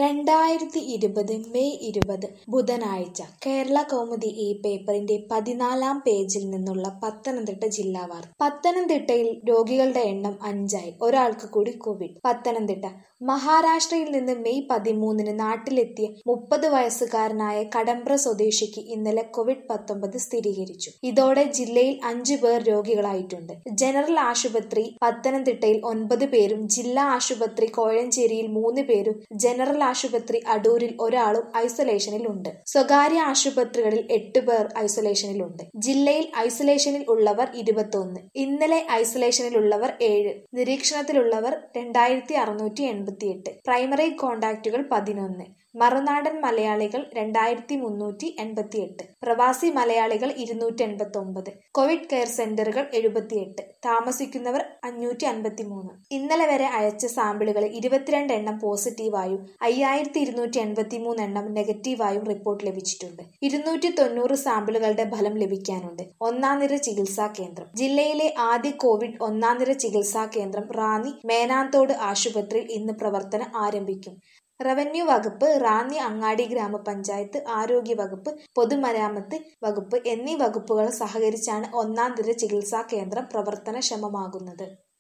രണ്ടായിരത്തി ഇരുപത് മെയ് ഇരുപത് ബുധനാഴ്ച കേരള കൗമുദി ഈ പേപ്പറിന്റെ പതിനാലാം പേജിൽ നിന്നുള്ള പത്തനംതിട്ട ജില്ലാ വാർത്ത പത്തനംതിട്ടയിൽ രോഗികളുടെ എണ്ണം അഞ്ചായി ഒരാൾക്ക് കൂടി കോവിഡ് പത്തനംതിട്ട മഹാരാഷ്ട്രയിൽ നിന്ന് മെയ് പതിമൂന്നിന് നാട്ടിലെത്തിയ മുപ്പത് വയസ്സുകാരനായ കടമ്പ്ര സ്വദേശിക്ക് ഇന്നലെ കോവിഡ് പത്തൊമ്പത് സ്ഥിരീകരിച്ചു ഇതോടെ ജില്ലയിൽ അഞ്ചു പേർ രോഗികളായിട്ടുണ്ട് ജനറൽ ആശുപത്രി പത്തനംതിട്ടയിൽ ഒൻപത് പേരും ജില്ലാ ആശുപത്രി കോഴഞ്ചേരിയിൽ മൂന്ന് പേരും ജനറൽ ആശുപത്രി അടൂരിൽ ഒരാളും ഐസൊലേഷനിൽ ഉണ്ട് സ്വകാര്യ ആശുപത്രികളിൽ എട്ട് പേർ ഐസൊലേഷനിലുണ്ട് ജില്ലയിൽ ഐസൊലേഷനിൽ ഉള്ളവർ ഇരുപത്തൊന്ന് ഇന്നലെ ഐസൊലേഷനിൽ ഉള്ളവർ ഏഴ് നിരീക്ഷണത്തിലുള്ളവർ രണ്ടായിരത്തി അറുന്നൂറ്റി എൺപത്തിയെട്ട് പ്രൈമറി കോണ്ടാക്റ്റുകൾ പതിനൊന്ന് മറുനാടൻ മലയാളികൾ രണ്ടായിരത്തി മുന്നൂറ്റി എൺപത്തിയെട്ട് പ്രവാസി മലയാളികൾ ഇരുന്നൂറ്റി എൺപത്തി ഒമ്പത് കോവിഡ് കെയർ സെന്ററുകൾ എഴുപത്തിയെട്ട് താമസിക്കുന്നവർ അഞ്ഞൂറ്റി അൻപത്തി മൂന്ന് ഇന്നലെ വരെ അയച്ച സാമ്പിളുകളിൽ ഇരുപത്തിരണ്ട് എണ്ണം പോസിറ്റീവായും അയ്യായിരത്തി ഇരുന്നൂറ്റി എൺപത്തി മൂന്ന് എണ്ണം നെഗറ്റീവായും റിപ്പോർട്ട് ലഭിച്ചിട്ടുണ്ട് ഇരുന്നൂറ്റി തൊണ്ണൂറ് സാമ്പിളുകളുടെ ഫലം ലഭിക്കാനുണ്ട് ഒന്നാം നിര ചികിത്സാ കേന്ദ്രം ജില്ലയിലെ ആദ്യ കോവിഡ് ഒന്നാം നിര ചികിത്സാ കേന്ദ്രം റാന്നി മേനാന്തോട് ആശുപത്രിയിൽ ഇന്ന് പ്രവർത്തനം ആരംഭിക്കും റവന്യൂ വകുപ്പ് റാന്നി അങ്ങാടി ഗ്രാമപഞ്ചായത്ത് ആരോഗ്യ വകുപ്പ് പൊതുമരാമത്ത് വകുപ്പ് എന്നീ വകുപ്പുകൾ സഹകരിച്ചാണ് ഒന്നാം നിര ചികിത്സാ കേന്ദ്രം പ്രവർത്തനക്ഷമമാകുന്നത്